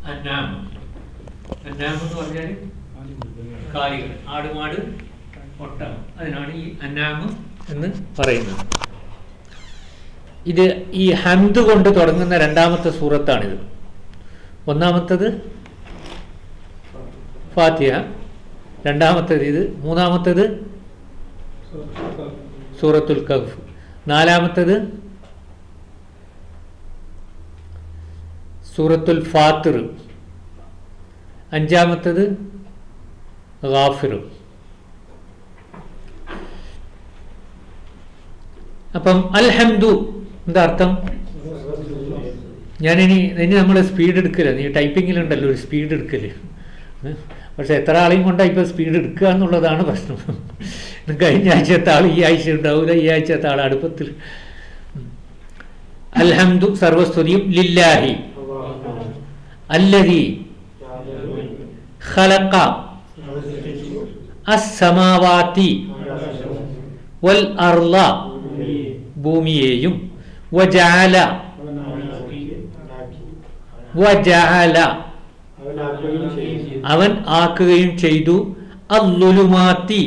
അന്നാം അന്നാം എന്ന് പറഞ്ഞാൽ കാലികൾ ആടുമാട് ഒട്ടകം അതിനാണ് ഈ അന്നാമ് എന്ന് പറയുന്നത് ഇത് ഈ ഹംദ് കൊണ്ട് തുടങ്ങുന്ന രണ്ടാമത്തെ സൂറത്താണിത് ഒന്നാമത്തത് ഫാത്തിഹ രണ്ടാമത്തേത് ഇത് മൂന്നാമത്തേത് സൂറത്തുൽ കഹ്ഫ് നാലാമത്തേത് സൂറത്തുൽ ഫാത്തിർ അഞ്ചാമത്തേത് ഗാഫിർ അപ്പം അൽഹംദു എന്താ അർത്ഥം ഞാനിനി ഇനി നമ്മൾ സ്പീഡ് എടുക്കില്ല നീ ടൈപ്പിങ്ങിലുണ്ടല്ലോ ഒരു സ്പീഡ് എടുക്കല് ഏ? പക്ഷെ എത്ര ആളെയും കൊണ്ടാണ് ഇപ്പോൾ സ്പീഡ് എടുക്കുക എന്നുള്ളതാണ് പ്രശ്നം ഇത് കഴിഞ്ഞ ആഴ്ചത്തെ ആൾ ഈ ആഴ്ച ഉണ്ടാവില്ല ഈ ആഴ്ചത്തെ ആൾ അടുപ്പത്തിൽ ഉം. അൽഹംദു സർവസ്തുതിയും ലില്ലാഹി അല്ലതി ഖലഖ അസ്സമാവാതി വൽ അർള ഭൂമിയെയും വജഅല വജഅല അവൻ ആക്കുകയും ചെയ്തു അല്ലുലുമാത്തി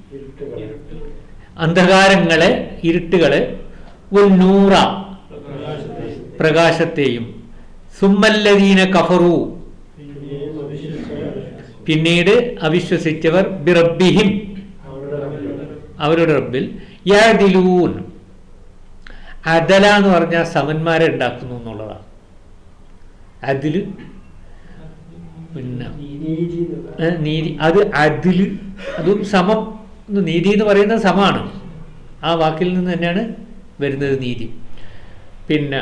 അന്ധകാരങ്ങളെ ഇരുട്ടുകളെ ഉന്നൂറ പ്രകാശത്തെയും സുമ്മല്ലദീന കഫറു പിന്നീട് അവിശ്വസിച്ചവർ ബിറബിഹിം അവരുടെ റബ്ബിൽ യാദിലൂൻ അദല എന്ന് പറഞ്ഞാൽ സമന്മാരെ ഉണ്ടാക്കുന്നു എന്നുള്ളതാണ് അതില് പിന്നെ ഏ, നീതി അത് അതില് അതും സമം എന്ന് നീതി എന്ന് പറയുന്നത് സമമാണ് ആ വാക്കിൽ നിന്ന് തന്നെയാണ് വരുന്നത് നീതി പിന്നെ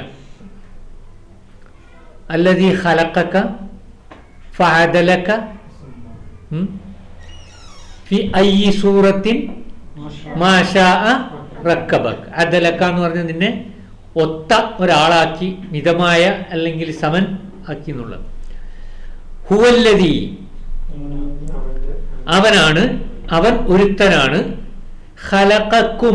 അല്ലതി ഹലക്കക്ക ഫഅദലക ഉം, ഫി ഐ സൂറത്തിൻ മാഷാ റക്കബക് അദലക്ക എന്ന് പറഞ്ഞ നിന്നെ ഒത്ത ഒരാളാക്കി മിതമായ അല്ലെങ്കിൽ സമൻ ആക്കി എന്നുള്ളത് ഹുവല്ലതി അവനാണ് അവൻ ഒരുത്തനാണ് ഖലഖക്കും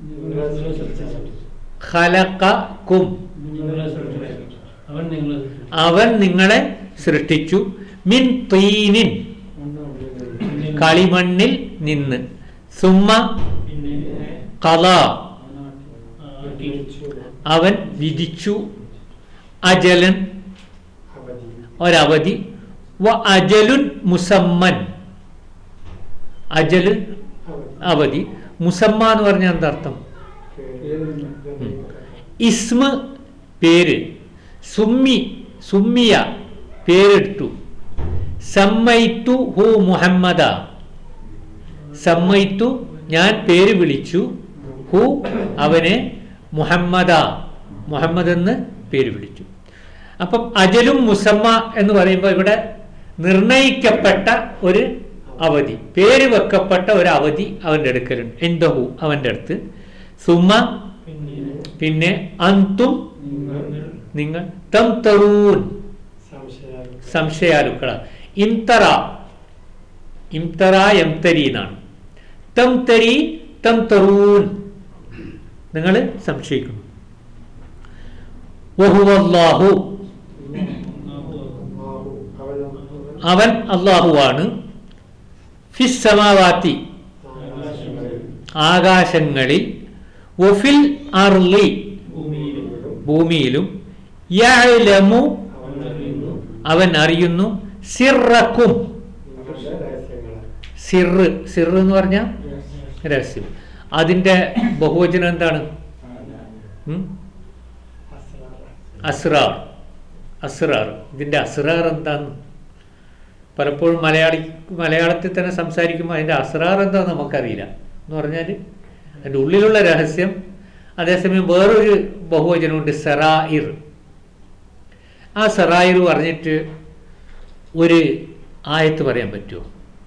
ഖലഖക്കും അവൻ നിങ്ങളെ അവൻ നിങ്ങളെ സൃഷ്ടിച്ചു മിൻ തീനിൻ കളിമണ്ണിൽ നിന്ന് സുമ്മ പിന്നെ കല ആക്കി അവൻ വിധിച്ചു അജലൻ ഒരവധി വ അജലുൻ മുസമ്മൻ അജല് അവധി മുസമ്മ എന്ന് പറഞ്ഞാൽ എന്താ അർത്ഥം ഇസ്മ പേര് സുമ്മി സുമ്മിയ പേരിട്ടു സമ്മൈത്തു ഹു മുഹമ്മദ സമ്മൈത്തു ഞാൻ പേര് വിളിച്ചു ഹു അവനെ മുഹമ്മദ മുഹമ്മദ് എന്ന് പേര് വിളിച്ചു അപ്പം അജലും മുസമ്മ എന്ന് പറയുമ്പോൾ ഇവിടെ നിർണയിക്കപ്പെട്ട ഒരു അവധി പേര് വെക്കപ്പെട്ട ഒരു അവധി അവൻ്റെ അടുക്കലുണ്ട് എന്തഹു അവൻ്റെ അടുത്ത് സുമ പിന്നെ പിന്നെ അന്തും നിങ്ങൾ നിങ്ങൾ തം തറൂൻ സംശയാലുക്കള ഇംതറ ഇംതറ എംതരി എന്നാണ് തം തരി തം തറൂൻ നിങ്ങൾ സംശയിക്കുന്നു വഹുവല്ലാഹു അവൻ അള്ളാഹുവാണ് ഫിസ്സമാവാത്തി ആകാശങ്ങളിൽ വഫിൽ അർലി ഭൂമിയിലും ഭൂമിയിലും യഅലമു അവനറിയുന്നു അവൻ അറിയുന്നു സിറക്കും സിറ് സിറ് എന്ന് പറഞ്ഞാൽ രഹസ്യം അതിൻ്റെ ബഹുവചനം എന്താണ് ഉം? അസ്റാർ അസ്റാർ ഇതിൻ്റെ അസ്റാർ എന്താന്ന് പലപ്പോഴും മലയാളി മലയാളത്തിൽ തന്നെ സംസാരിക്കുമ്പോൾ അതിൻ്റെ അസ്റാർ എന്താന്ന് നമുക്കറിയില്ല എന്ന് പറഞ്ഞാൽ അതിൻ്റെ ഉള്ളിലുള്ള രഹസ്യം അതേസമയം വേറൊരു ബഹുവചനമുണ്ട് സെറായിർ ആ സെറായിർ പറഞ്ഞിട്ട് ഒരു ആയത്ത് പറയാൻ പറ്റുമോ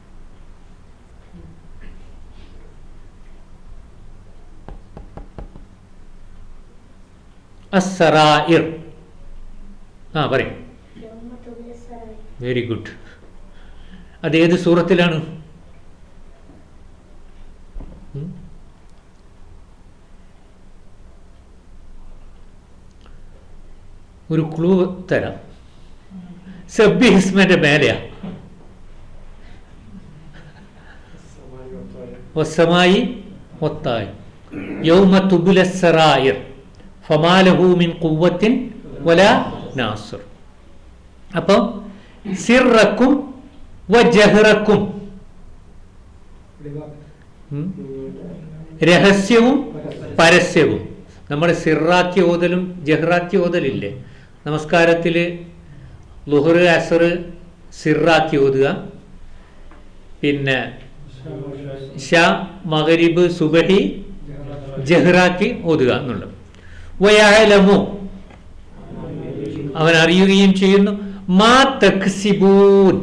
അസറായിർ ആ പറയും വെരി ഗുഡ് അത് ഏത് സൂറത്തിലാണ് ഉം? ഒരു ക്ലൂ തരാം സബ്ബിഹിസ്മന്റെ മേലെയാ വസ്സമായി ഒത്തായി യൗമ തുബുല സറായിർ ഫമാലഹു മിൻ ഖുവ്വത്തിൻ വല നാസുർ അപ്പോൾ സിറക്കും വ ജഹ്റക്കും ഉം, രഹസ്യവും പരസ്യവും നമ്മൾ സിറാക്കി ഓതലും ജഹ്റാക്കി ഓതലില്ലേ നമസ്കാരത്തിൽ ലുഹർ അസർ സിറാക്കി ഓതുക പിന്നെ ഷ മഗരിബ് സുബഹി ജഹ്റാക്കി ഓതുക എന്നുള്ളത് വയാലമു അവൻ അറിയുകയും ചെയ്യുന്നു മാ തക്സിബൂൻ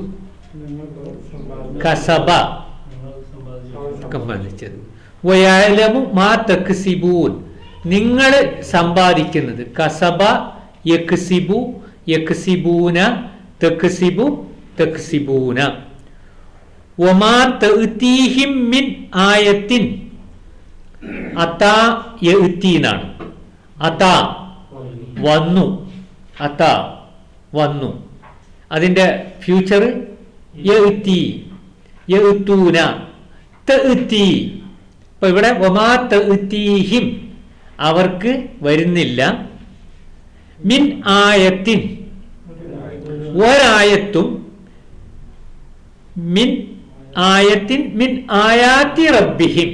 കസബ സംബന്ധിച്ചത് വയാലമു മാ തക്സിബൂൻ നിങ്ങൾ സമ്പാദിക്കുന്നത് കസബ യക്സിബു യക്സിബൂന തക്സിബു തക്സിബൂന വമാ തഅ്തീഹിം മിൻ ആയത്തിൻ അതാ യഅ്തീനാണ് അതാ വന്നു അതാ വന്നു അതിന്റെ ഫ്യൂച്ചർ യഅ്തി യഅ്തൂന തഅ്തി അപ്പൊ ഇവിടെ വമാ തഅ്തീഹിം അവർക്ക് വരുന്നില്ല മിൻ ആയത്തിൻ ഒരായത്തും മിൻ ആയത്തിൻ മിൻ ആയാത്തി റബ്ബിഹിം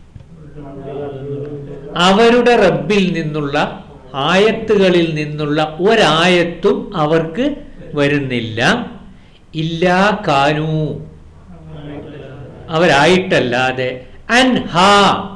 അവരുടെ റബ്ബിൽ നിന്നുള്ള ആയത്തുകളിൽ നിന്നുള്ള ഒരായത്തും അവർക്ക് വരുന്നില്ല ഇല്ലാ കാനൂ അവരായിട്ടല്ലാതെ അൻഹാ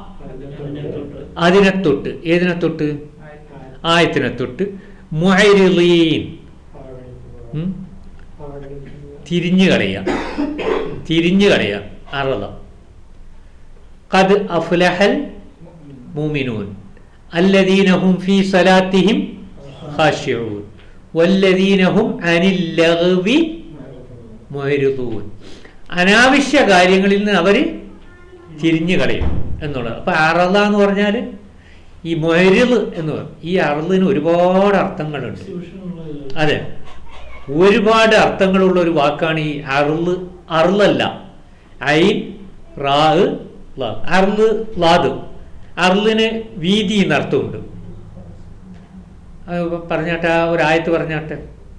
അതിനെ തൊട്ട് ഏതിനെ തൊട്ട് ആയത്തിനെ തൊട്ട് മുഹരിലീൻ ഉം? തിരിഞ്ഞു കളയാം തിരിഞ്ഞു കളയാം അറള കത് അഫ്ലഹൽ മൂമിനൂൻ അല്ലദീനഹും ഫീ സലാത്തിഹിം ഖാശിഊൻ വല്ലദീനഹും അനിൽ ലഗ്വി മുഹരിദൂൻ അനാവശ്യ കാര്യങ്ങളിൽ നിന്ന് അവർ തിരിഞ്ഞു കളയും എന്നുള്ളത് അപ്പൊ അറള എന്ന് പറഞ്ഞാൽ ഈ മൊഹരിൽ എന്ന് പറയും ഈ അറളിന് ഒരുപാട് അർത്ഥങ്ങളുണ്ട് അതെ ഒരുപാട് അർത്ഥങ്ങളുള്ള ഒരു വാക്കാണ് ഈ അറുള് അറുളല്ല ഐൻ റാ ല അറുള് ലാദ് അറുളിന് വീതി എന്ന അർത്ഥമുണ്ട് അത് പറഞ്ഞാട്ടെ ആ ഒരു ആയത്ത് പറഞ്ഞാട്ടെ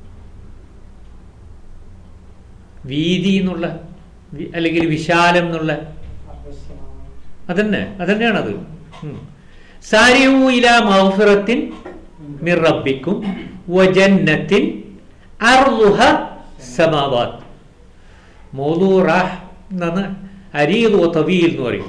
വീതി എന്നുള്ള വി- അല്ലെങ്കിൽ വിശാലം എന്നുള്ള അതന്നെ അതന്നെയാണത് ഉം. സാരിയൂ ഇല മൗഫിറത്തിൻ മിർ റബ്ബിക്കും വജന്നത്തിൻ അർളുഹ സമാവാത്ത് മൗലൂറ എന്നാണ് അരീൽ ഓ തവീൽ എന്ന് പറയും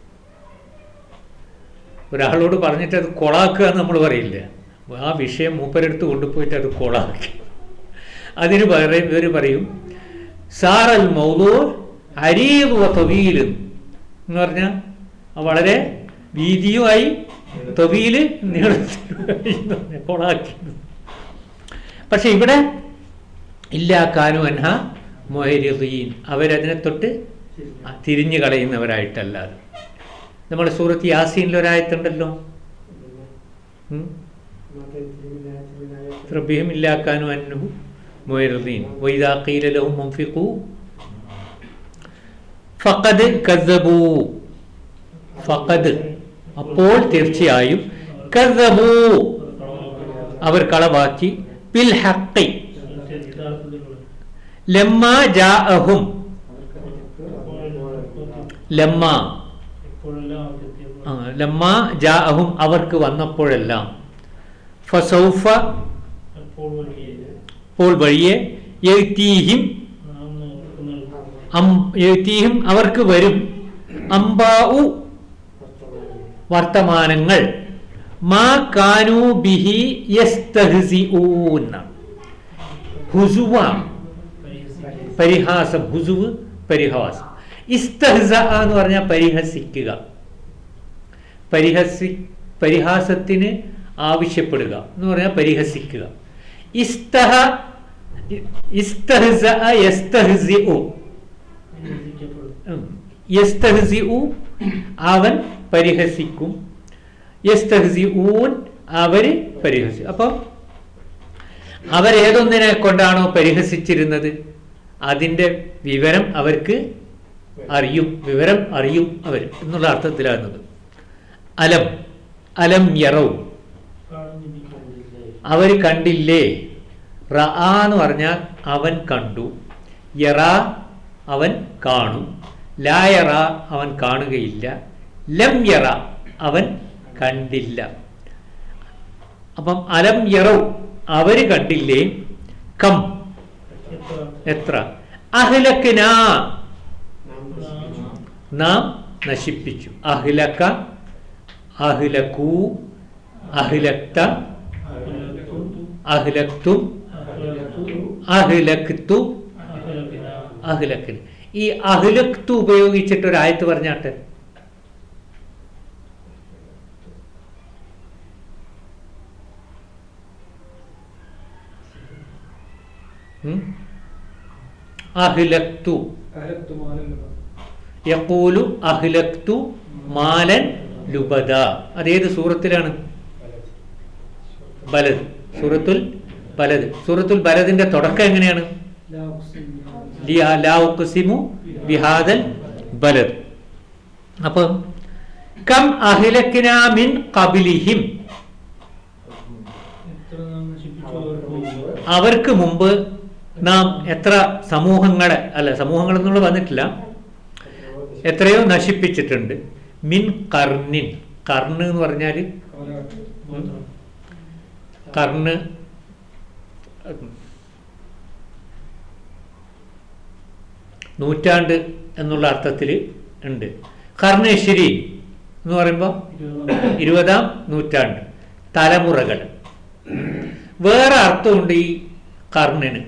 ഒരാളോട് പറഞ്ഞിട്ട് അത് കൊളാക്കുക എന്ന് നമ്മൾ പറയില്ല ആ വിഷയം മൂപ്പരെടുത്ത് കൊണ്ടുപോയിട്ട് അത് കൊളാക്കി അതിന് പകരം ഇവർ പറയും സാറൽ മൗലൂർ അരീൽ ഓ തവീൽ എന്ന് പറഞ്ഞാൽ വളരെ വീതിയുമായി തൊവിയിൽ നീളത്തിലുമായി കൊളാക്കി പക്ഷെ ഇവിടെ ഇല്ല കാനു അൻഹ മൊഹരീൻ അവരതിനെ തൊട്ട് തിരിഞ്ഞു കളയുന്നവരായിട്ടല്ലാതെ നമ്മുടെ സൂറത്ത് യാസീനിൽ ഒരായത്തുണ്ടല്ലോ ഉം? റബ്ബിഹിം ഇല്ലാക്കാനു അന്നുഹു മൊഹരീൻ വൈദാ ഖീല ലഹും മുൻഫിഖൂ ഫഖദ് കസ്സബൂ ഫഖദ് അപ്പോൾ തീർച്ചയായും കസ്സബൂ അവർ കളവാക്കി ബിൽ ഹഖി ലമ്മ ജാഅഹും ലമ്മ ആ, ലമ്മ ജാഅഹും അവർക്ക് വന്നപ്പോഴെല്ലാം ഫസൗഫ അപ്പോൾ വഴിയെ യഅ്തീഹിം അം യഅ്തീഹിം അവർക്ക് വരും അംബാഉ വർത്തമാനങ്ങൾ മാ കാനൂ ബിഹി യസ്തഹ്സിഊൻ ഹുസുവ പരിഹാസം ഹുസുവ് പരിഹാസം ഇസ്തഹ്സ എന്ന് പറഞ്ഞാൽ പരിഹസിക്കുക പരിഹസി പരിഹാസത്തിന് ആവശ്യപ്പെടുക എന്ന് പറഞ്ഞാൽ പരിഹസിക്കുക ഇസ്തഹ ഇസ്തഹ്സ യസ്തഹ്സിഉ ഉം. യസ്തഹ്സിഉ അവൻ പരിഹസിക്കും യസ്തഹ്സിഊൻ അവര് പരിഹസിക്കും അപ്പോൾ അവരേതൊന്നിനെ കൊണ്ടാണോ പരിഹസിച്ചിരുന്നത് അതിൻ്റെ വിവരം അവർക്ക് അറിയും വിവരം അറിയും അവർ എന്നുള്ള അർത്ഥത്തിലാകുന്നത് അലം അലം യറവും അവർ കണ്ടില്ലേ റ എന്ന് പറഞ്ഞാൽ അവൻ കണ്ടു യറ അവൻ കാണും ലായറ അവൻ കാണുകയില്ല ലം യറ അവൻ കണ്ടില്ല അപ്പം അലം യറവ് അവര് കണ്ടില്ലേ കം എത്ര അഹ്ലക്കിന നാം നശിപ്പിച്ചു അഹ്ലക്ക അഹ്ലക്കൂ അഹ്ലക്ത അഹ്ലക്തും അഹ്ലക്തു അഹ്ലക്കിന് ഈ അഹ്ലക്തു ഉപയോഗിച്ചിട്ട് ഒരു ആയത്ത് പറഞ്ഞാട്ടെ ഉം? അഹ്ലക്തു യഖൂലു അഹ്ലക്തു മാലൻ ലുബദ അതേത് സൂറത്തിലാണ് ബലദ് സൂറത്തുൽ ബലദ് സൂറത്തുൽ ബലദിന്റെ തുടക്കം എങ്ങനെയാണ് ലിയ- ലാ ഉഖ്സിമു ബിഹാദൽ ബലദ് അപ്പം കം അഹിലക്കിന മിൻ ഖബിലിഹിം അവർക്ക് മുമ്പ് നാം എത്ര സമൂഹങ്ങളെ അല്ല സമൂഹങ്ങൾ എന്നുള്ള വന്നിട്ടില്ല എത്രയോ നശിപ്പിച്ചിട്ടുണ്ട് മിൻ കർണിൻ കർണ് എന്ന് പറഞ്ഞാൽ കർണ് നൂറ്റാണ്ട് എന്നുള്ള അർത്ഥത്തിൽ ഉണ്ട് കർണേശ്വരി എന്ന് പറയുമ്പോൾ ഇരുപതാം നൂറ്റാണ്ട് തലമുറകൾ വേറെ അർത്ഥമുണ്ട് ഈ കർണിന്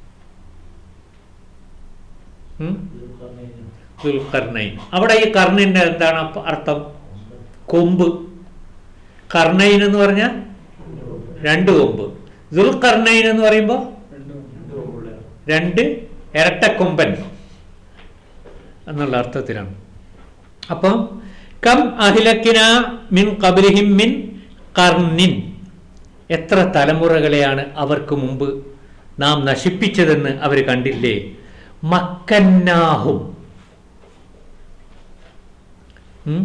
ഉം? ദുൽഖർണൈൻ അവിടെ ഈ കർണിന്റെ എന്താണ് അപ്പ- അർത്ഥം കൊമ്പ് കർണൈൻ എന്ന് പറഞ്ഞാൽ രണ്ട് കൊമ്പ് ദുൽഖർണൈൻ എന്ന് പറയുമ്പോൾ രണ്ട് ഇരട്ടക്കൊമ്പൻ എന്നുള്ള അർത്ഥത്തിലാണ് അപ്പം കം അഹിലക്കിന മിൻ കബലിഹിം മിൻ കർണിൻ എത്ര തലമുറകളെയാണ് അവർക്ക് മുമ്പ് നാം നശിപ്പിച്ചതെന്ന് അവർ കണ്ടില്ലേ മക്കന്നാഹും ഉം?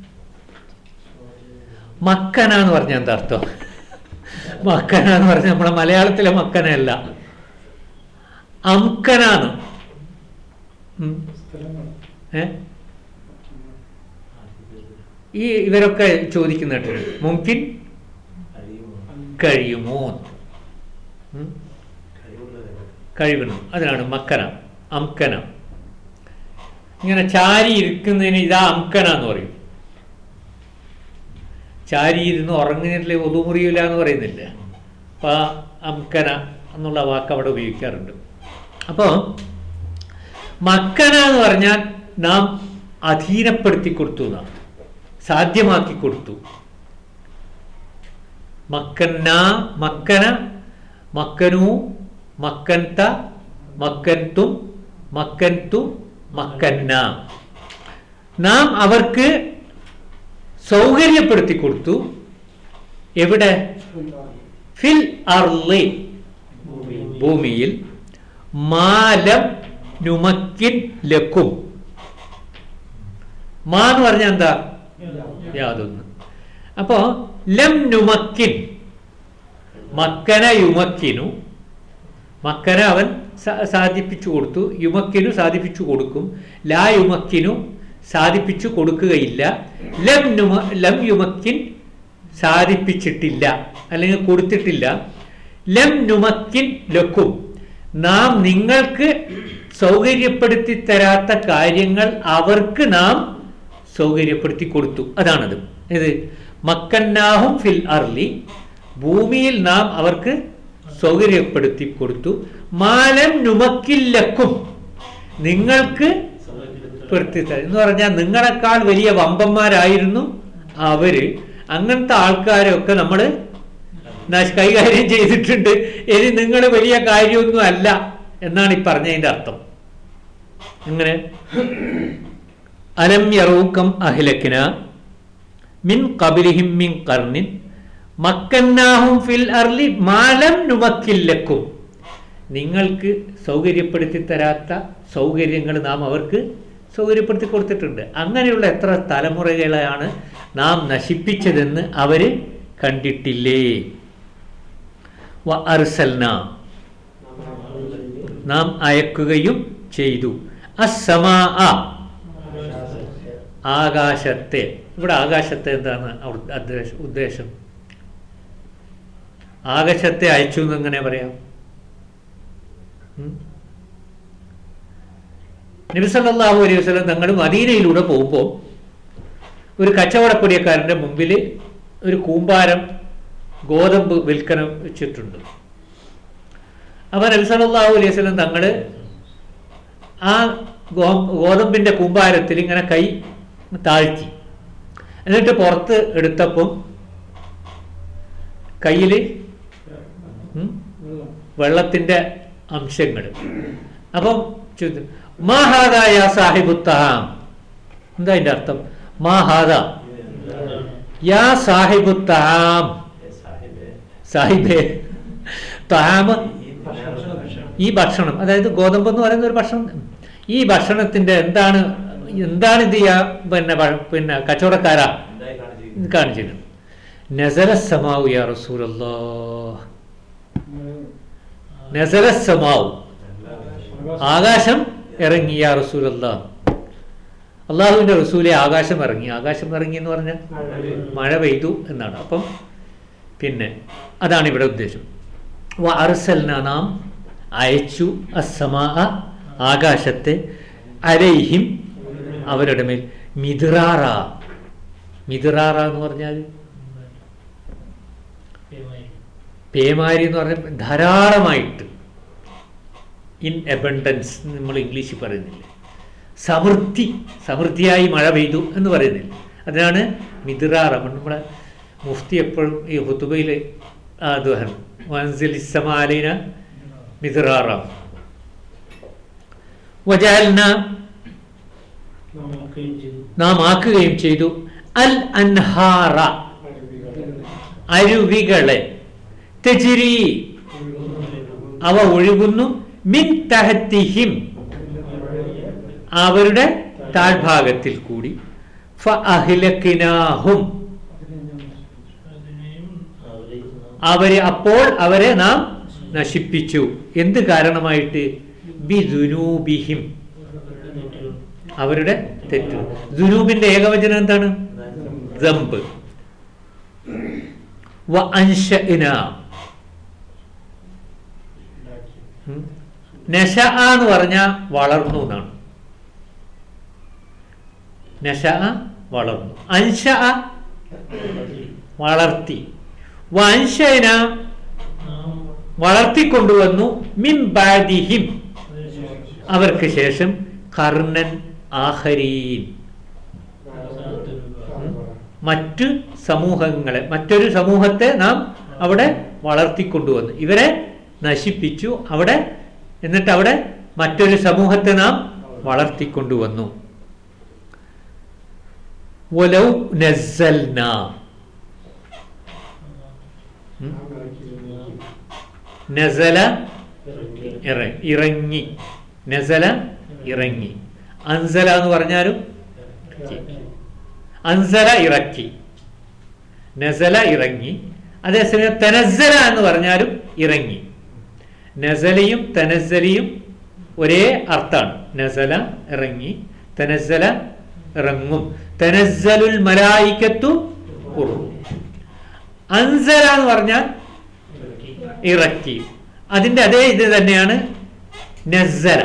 മക്കന എന്ന് പറഞ്ഞാൽ എന്താ അർത്ഥം മക്കന എന്ന് പറഞ്ഞാൽ നമ്മളെ മലയാളത്തിലെ മക്കനയല്ല അംക്കനാണ് ഉം. ഏ ഈ ഇവരൊക്കെ ചോദിക്കുന്ന കേട്ടിട്ടുണ്ട് മുംകിൻ കഴിയുമോ ഉം? കഴിവണം അതിനാണ് മക്കന അംക്കന ഇങ്ങനെ ചാരി ഇരിക്കുന്നതിന് ഇതാ അംക്കന എന്ന് പറയും ചാരി ഇരുന്ന് ഉറങ്ങുന്നില്ലേ ഒതുമുറിയില്ല എന്ന് പറയുന്നില്ല അപ്പൊ ആ അംക്കന എന്നുള്ള വാക്ക് അവിടെ ഉപയോഗിക്കാറുണ്ട് അപ്പോൾ മക്കന എന്ന് പറഞ്ഞാൽ നാം അധീനപ്പെടുത്തി കൊടുത്തു എന്നാണ് സാധ്യമാക്കി കൊടുത്തു മക്കന്ന മക്കന മക്കനു മക്കൻത മക്കൻതും മക്കൻതു മക്കന്ന നാം അവർക്ക് സൗകര്യപ്പെടുത്തി കൊടുത്തു എവിടെ ഫിൽ അർളി ഭൂമിയിൽ മാലം നുമക്കിൻ ലക്കും മാ എന്ന് പറഞ്ഞാൽ എന്താ യാതൊന്ന് അപ്പോ ലം നുമക്കിൻ മക്കന യുമക്കിനു മക്കന അവൻ സ- സാധിപ്പിച്ചു കൊടുത്തു യുമക്കിനു സാധിപ്പിച്ചു കൊടുക്കും ലാ യുമക്കിനു സാധിപ്പിച്ചു കൊടുക്കുകയില്ല ലം നുമ ലം യുമക്കിൻ സാധിപ്പിച്ചിട്ടില്ല അല്ലെങ്കിൽ കൊടുത്തിട്ടില്ല ലം നുമക്കിൻ ലക്കും നാം നിങ്ങൾക്ക് സൗകര്യപ്പെടുത്തി തരാത്ത കാര്യങ്ങൾ അവർക്ക് നാം സൗകര്യപ്പെടുത്തി കൊടുത്തു അതാണത് ഇത് മക്കന്നാഹും ഫിൽ അർലി ഭൂമിയിൽ നാം അവർക്ക് സൗകര്യപ്പെടുത്തി കൊടുത്തു മാലം നുമക്കില്ലക്കും നിങ്ങൾക്ക് പെടുത്തി തരാം. എന്ന് പറഞ്ഞാൽ നിങ്ങളെക്കാൾ വലിയ വമ്പന്മാരായിരുന്നു അവര് അങ്ങനത്തെ ആൾക്കാരൊക്കെ നമ്മൾ കൈകാര്യം ചെയ്തിട്ടുണ്ട് ഇനി നിങ്ങൾ വലിയ കാര്യമൊന്നും അല്ല എന്നാണ് ഈ പറഞ്ഞതിന്റെ അർത്ഥം എങ്ങനെ അലം യറൂക്കം അഹിലക്കിന മിൻ കബിലിഹിം മിൻ കർണിൻ മക്കന്നാഹും ഫിൽ അർലി മാലം നുമക്കില്ലക്കും നിങ്ങൾക്ക് സൗകര്യപ്പെടുത്തി തരാത്ത സൗകര്യങ്ങൾ നാം അവർക്ക് സൗകര്യപ്പെടുത്തി കൊടുത്തിട്ടുണ്ട് അങ്ങനെയുള്ള എത്ര തലമുറകളെയാണ് നാം നശിപ്പിച്ചതെന്ന് അവര് കണ്ടിട്ടില്ലേ വ അർസൽന നാം അയക്കുകയും ചെയ്തു അസമാ ആകാശത്തെ ഇവിടെ ആകാശത്തെ എന്താണ് അവിടെ അദ്ദേശ- ഉദ്ദേശം ആകാശത്തെ അയച്ചു എന്ന് എങ്ങനെ പറയാം ഉം? നബി സല്ലല്ലാഹു അലൈഹി വസല്ലം തങ്ങൾ മദീനയിലൂടെ പോകുമ്പോൾ ഒരു കച്ചവടപ്പൊടിയക്കാരൻ്റെ മുമ്പിൽ ഒരു കൂമ്പാരം ഗോതമ്പ് വിൽക്കന വെച്ചിട്ടുണ്ട് അപ്പോൾ നബി സല്ലല്ലാഹു അലൈഹി വസല്ലം തങ്ങൾ ആ ഗോ ഗോതമ്പിൻ്റെ കൂമ്പാരത്തിൽ ഇങ്ങനെ കൈ താഴ്ത്തി എന്നിട്ട് പുറത്ത് എടുത്തപ്പം കയ്യിൽ വെള്ളത്തിൻ്റെ അംശങ്ങൾ അപ്പം ചോദിച്ചു മാഹാദായ സാഹിബുത്തഹാം എന്താ അതിൻ്റെ അർത്ഥം മാഹാദ യാ സാഹിബുത്തഹാം സാഹിബേ തഹാമ് ഈ ഭക്ഷണം അതായത് ഗോതമ്പ് എന്ന് പറയുന്ന ഒരു ഭക്ഷണം ഈ ഭക്ഷണത്തിന്റെ എന്താണ് എന്താണ് ഇത് ചെയ്യാ പിന്നെ ഭ- പിന്നെ കച്ചവടക്കാരാ ഇത് കാണിച്ചത് നസല സമാവു യാ റസൂലല്ലാ നസല സമാവു ആകാശം ഇറങ്ങി യാ റസൂലല്ലാ അള്ളാഹുവിന്റെ റസൂലെ ആകാശം ഇറങ്ങി ആകാശം ഇറങ്ങി എന്ന് പറഞ്ഞാൽ മഴ പെയ്തു എന്നാണ് അപ്പം പിന്നെ അതാണ് ഇവിടെ ഉദ്ദേശം വ അർസൽന നാം അയച്ചു അസമാ ആകാശത്തെ അലൈഹിം അവരുടെ മേൽ മിതിറാറ മിതിറാറ എന്ന് പറഞ്ഞാൽ പേമാരി എന്ന് പറഞ്ഞാൽ ധാരാളമായിട്ട് ഇൻ എബണ്ടൻസ് നമ്മൾ ഇംഗ്ലീഷിൽ പറയുന്നില്ലേ സമൃദ്ധി സമൃദ്ധിയായി മഴ പെയ്തു എന്ന് പറയുന്നില്ല അതിനാണ് മിതിറാറ നമ്മളെ മുഫ്തി എപ്പോഴും ഈ ഹുത്തുബയിൽ ആദ്വഹൻ വൻസിലിസമാലീന മിതിറാറ വജാൽന നാം ആക്കുകയും ചെയ്തു അൽ അൻഹാറ അരുവികളെ തെജിരി അവ ഒഴുകുന്നു മിൻ തഹത്തിഹിം അവരുടെ താഴ്ഭാഗത്തിൽ കൂടി ഫ അഹ്ലക്കിനാഹും അവരെ അപ്പോൾ അവരെ നാം നശിപ്പിച്ചു എന്ത് കാരണമായിട്ട് ബിദുനൂബിഹിം അവരുടെ തെറ്റ് ദുനൂബിന്റെ ഏകവചനം എന്താണ് ദമ്പ് വ അൻഷഇന ഉം. നശ എന്ന് പറഞ്ഞാൽ വളർന്നു എന്നാണ് നശ വളർന്നു അൻഷ വളർത്തി വ അൻഷഇന വളർത്തിക്കൊണ്ടുവന്നു മിൻ ബാദിഹിം അവർക്ക് ശേഷം കർണൻ ആഹരീൻ മറ്റു സമൂഹങ്ങളെ മറ്റൊരു സമൂഹത്തെ നാം അവിടെ വളർത്തിക്കൊണ്ടുവന്നു ഇവരെ നശിപ്പിച്ചു അവിടെ എന്നിട്ട് അവിടെ മറ്റൊരു സമൂഹത്തെ നാം വളർത്തിക്കൊണ്ടുവന്നു വലൗ നസ്സൽന ഉം? നസല ഇറ- ഇറങ്ങി നസല ഇറങ്ങി അൻസല എന്ന് പറഞ്ഞാലും അൻസല ഇറക്കി നസല ഇറങ്ങി അതേസമയം തനസ്സല എന്ന് പറഞ്ഞാലും ഇറങ്ങി നസലയും തനസ്സലിയും ഒരേ അർത്ഥാണ് നസല ഇറങ്ങി തനസ്സല ഇറങ്ങും തനസ്സലുൽ മലായിക്കത്തു ഉറു അൻസല എന്ന് പറഞ്ഞാൽ ഇറക്കി അതിന്റെ അതേ ഇത് തന്നെയാണ് നസ്സല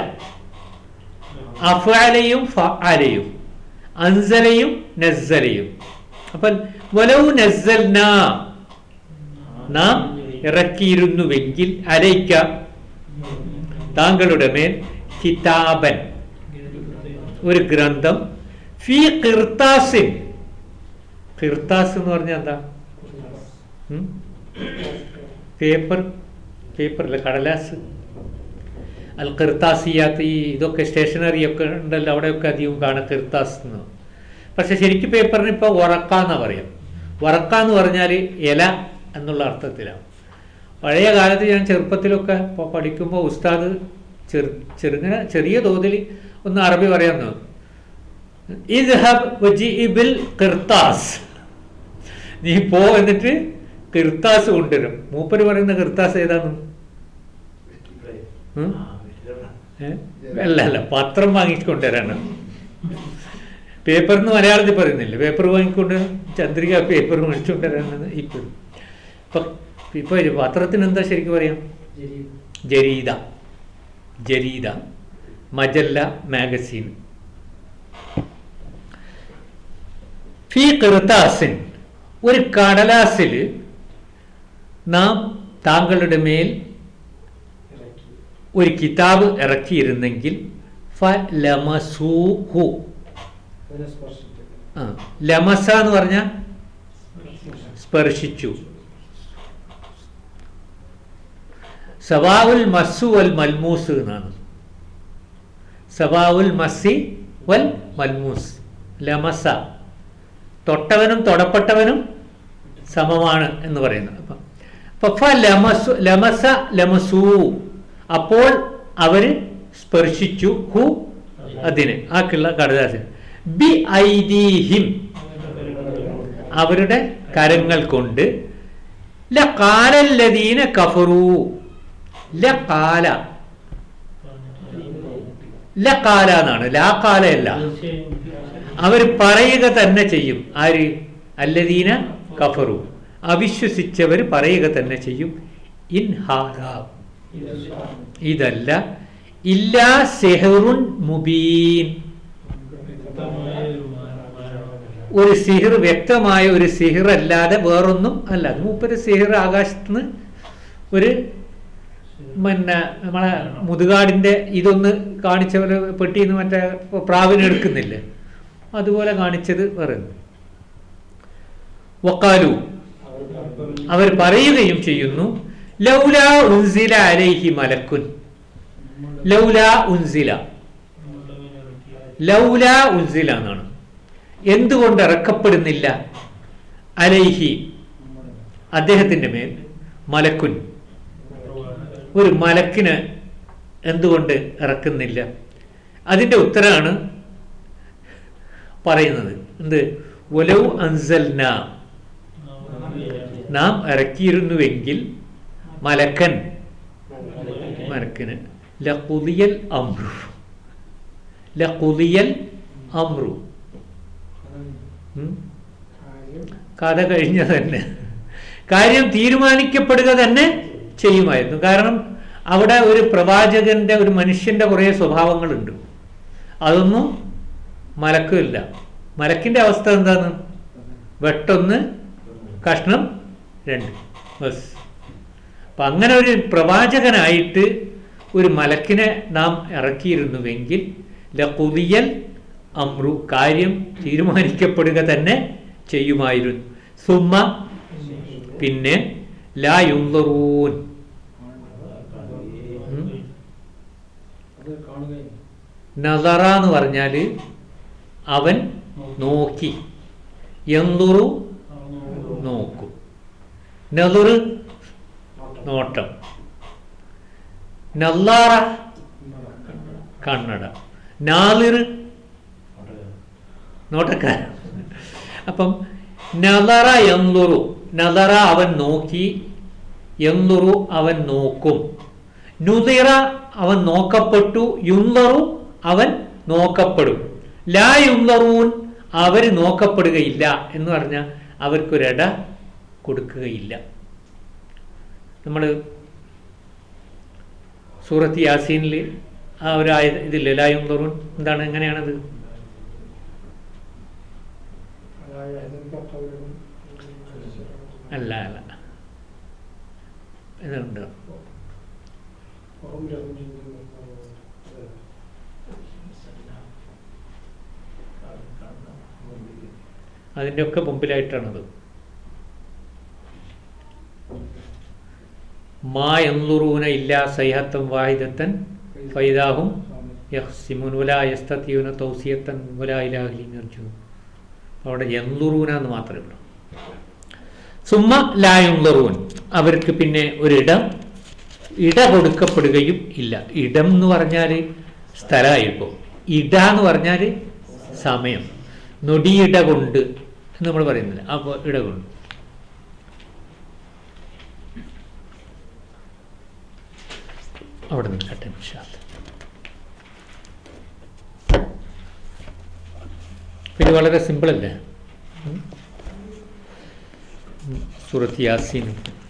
അഫാലയും ഫഅലയും അൻസലയും നസ്സലയും അപ്പം വലൗ നസ്സൽന നാം ഇറക്കിയിരുന്നുവെങ്കിൽ അലയ്ക്ക താങ്കളുടെ മേൽ കിതാബൻ ഒരു ഗ്രന്ഥം ഫി കിർത്താസിൻ കിർത്താസ് എന്ന് പറഞ്ഞാൽ എന്താ ഉം? പേപ്പർ പേപ്പറില്ല കടലാസ് അൽ കിർത്താസിയാത്ത് ഈ ഇതൊക്കെ സ്റ്റേഷനറി ഒക്കെ ഉണ്ടല്ലോ അവിടെയൊക്കെ അധികം കാണാം കിർത്താസ് എന്ന് പക്ഷെ ശരിക്കും പേപ്പറിന് ഇപ്പോൾ ഉറക്ക എന്നാ പറയാം ഉറക്ക എന്ന് പറഞ്ഞാൽ ഇല എന്നുള്ള അർത്ഥത്തിലാണ് പഴയ കാലത്ത് ഞാൻ ചെറുപ്പത്തിലൊക്കെ പ- പഠിക്കുമ്പോൾ ഉസ്താദ് ചെറു ചെറുങ്ങനെ ചെറിയ തോതിൽ ഒന്ന് അറബി പറയാൻ തോന്നും ഇദ്ഹബ് വജിഇബിൽ കിർത്താസ് നീ പോ എന്നിട്ട് കിർത്താസ് കൊണ്ടുവരും മൂപ്പര് പറയുന്ന കിർത്താസ് ഏതാണ് ഉം? ഏ? അല്ല അല്ല പത്രം വാങ്ങിക്കൊണ്ടുവരാണ് പേപ്പറിന് മലയാളത്തിൽ പറയുന്നില്ല പേപ്പർ വാങ്ങിക്കൊണ്ട് ചന്ദ്രിക പേപ്പർ മേടിച്ചുകൊണ്ടുവരാനാണ് ഇപ്പം ഇപ്പം ഇപ്പൊ ഇത് പത്രത്തിന് എന്താ ശരിക്കും പറയാം ജരീദ ജരീദ മജല്ല മാഗസീൻ ഫി കിർത്താസിൻ ഒരു കടലാസിൽ നാം താങ്കളുടെ മേൽ ഒരു കിതാബ് ഇറക്കിയിരുന്നെങ്കിൽ ഫ ലമസൂഹു ആ ലമസ എന്ന് പറഞ്ഞാൽ സ്പർശിച്ചു സവാവുൽ മസ്സു വൽ മൽമൂസ് എന്നാണ് സവാവുൽ മസ്സി വൽ മൽമൂസ് ലമസ തൊട്ടവനും തൊടപ്പെട്ടവനും സമമാണ് എന്ന് പറയുന്നത് അപ്പം അപ്പൊ ഫ ലമസു ലമസ ലമസൂ അപ്പോൾ അവര് സ്പർശിച്ചു ഹു അതിന് ആ കിള്ള കടലാസിന് ബി ഐദീഹിം അവരുടെ കരങ്ങൾ കൊണ്ട് ലകാലല്ലദീന കഫറൂ ലകാല ലകാല എന്നാണ് ലാകാല അല്ല അവർ പറയുക തന്നെ ചെയ്യും ആര് അല്ലദീന കഫറു അവിശ്വസിച്ചവർ പറയുക തന്നെ ചെയ്യും ഇൻ ഹാദാ ഇതല്ല ഇല്ലാ സെഹറുൻ മുബീൻ ഒരു സിഹിർ വ്യക്തമായ ഒരു സിഹിർ അല്ലാതെ വേറൊന്നും അല്ല അത് മൂപ്പര് സിഹിർ ആകാശത്തുനിന്ന് ഒരു പിന്നെ നമ്മളെ മുതുകാടിന്റെ ഇതൊന്ന് കാണിച്ച പോലെ പെട്ടിന്ന് മറ്റേ പ്രാവിനെ എടുക്കുന്നില്ലേ അതുപോലെ കാണിച്ചത് പറയുന്നു വക്കാലു അവർ പറയുകയും ചെയ്യുന്നു ലൗല ഉൻസില അലൈഹി മലക്കുൻ ലൗല ഉൻസില ലൗല ഉൻസില എന്നാണ് എന്തുകൊണ്ട് ഇറക്കപ്പെടുന്നില്ല അലൈഹി അദ്ദേഹത്തിന്റെ മേൽ മലക്കുൻ ഒരു മലക്കിന് എന്തുകൊണ്ട് ഇറക്കുന്നില്ല അതിന്റെ ഉത്തരമാണ് പറയുന്നത് എന്ത് ഒലവ് അൻസൽന നാം ഇറക്കിയിരുന്നുവെങ്കിൽ മലക്കൻ മലക്കിന് ലഖുദിയൽ അമ്രു ലഖുദിയൽ അമ്രു ഉം? കഥ കഴിഞ്ഞ തന്നെ കാര്യം തീരുമാനിക്കപ്പെടുക തന്നെ ചെയ്യുമായിരുന്നു കാരണം അവിടെ ഒരു പ്രവാചകന്റെ ഒരു മനുഷ്യന്റെ കുറേ സ്വഭാവങ്ങളുണ്ട് അതൊന്നും മലക്കില്ല മലക്കിന്റെ അവസ്ഥ എന്താണ് വെട്ടൊന്ന് കഷ്ണം രണ്ട് ബസ് അപ്പൊ അങ്ങനെ ഒരു പ്രവാചകനായിട്ട് ഒരു മലക്കിനെ നാം ഇറക്കിയിരുന്നുവെങ്കിൽ ലഖുദിയൽ അമ്രു കാര്യം തീരുമാനിക്കപ്പെടുക തന്നെ ചെയ്യുമായിരുന്നു സുമ്മ പിന്നെ ലാ യുന്തറൂൻ ഉം. നദറ എന്ന് പറഞ്ഞാൽ അവൻ നോക്കി എന്തുറു നോക്കും നദുറ് നോട്ടം നല്ലാറ കണ്ണട നാലിറ് നോട്ടക്കാരൻ അപ്പം നദറ എന്തുറു നദറ അവൻ നോക്കി എന്തുറു അവൻ നോക്കും നുതിറ അവൻ നോക്കപ്പെട്ടു യുന്തറു അവൻ നോക്കപ്പെടും ലാ യുന്തറൂൻ അവർ നോക്കപ്പെടുകയില്ല എന്ന് പറഞ്ഞാൽ അവർക്കൊരിട കൊടുക്കുകയില്ല നമ്മൾ സൂറത്ത് യാസീനിൽ ആ ഒരു ആയ ഇതില്ലേ ലാ യുന്തറൂൻ എന്താണ് എങ്ങനെയാണത് അല്ല അല്ല ഇതുണ്ട് അതിൻ്റെ ഒക്കെ മുമ്പിലായിട്ടാണത് മാ എന്നുറൂന ഇല്ലാ സൈഹത്തം വാഹിദത്തൻ ഫൈദാഹും യഹ്സിമുൻ വലാ യസ്തത്തിയുന തൗസിയത്തൻ വലാ ഇലാഹി അർജുൻ അവിടെ എന്നുറൂന എന്ന് മാത്രമേ ഉള്ളൂ സുമ്മ ലായുള്ളറൂൻ അവർക്ക് പിന്നെ ഒരിടം ഇട കൊടുക്കപ്പെടുകയും ഇല്ല ഇടം എന്ന് പറഞ്ഞാൽ സ്ഥലമായിപ്പോ ഇട എന്ന് പറഞ്ഞാൽ സമയം നൊടിയിട കൊണ്ട് എന്ന് നമ്മൾ പറയുന്നില്ല അപ്പോൾ ഇട കൊണ്ട് അവിടെ നിൽക്കട്ടെ നിഷാദ് പിന്നെ വളരെ സിമ്പിൾ അല്ലേ ഉം. സൂറത്ത് യാസീൻ